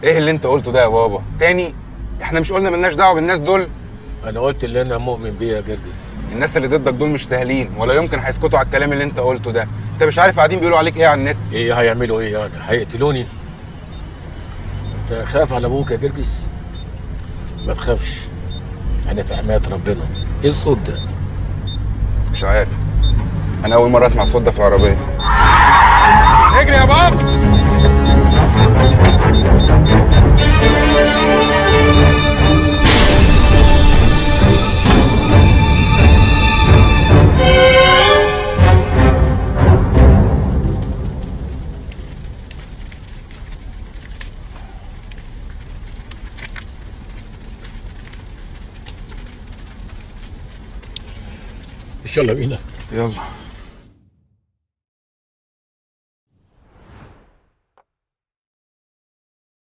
ايه اللي انت قلته ده يا بابا تاني احنا مش قلنا ملناش دعوه بالناس دول انا قلت اللي انا مؤمن بيه يا جرجس الناس اللي ضدك دول مش سهلين ولا يمكن هيسكتوا على الكلام اللي انت قلته ده انت مش عارف قاعدين بيقولوا عليك ايه على النت ايه هيعملوا ايه يعني هيقتلوني انت خاف على ابوك يا جرجس ما تخافش انا في حمايه ربنا ايه الصوت ده مش عارف انا اول مره اسمع الصوت ده في العربيه اجري يا بابا يلا بينا يلا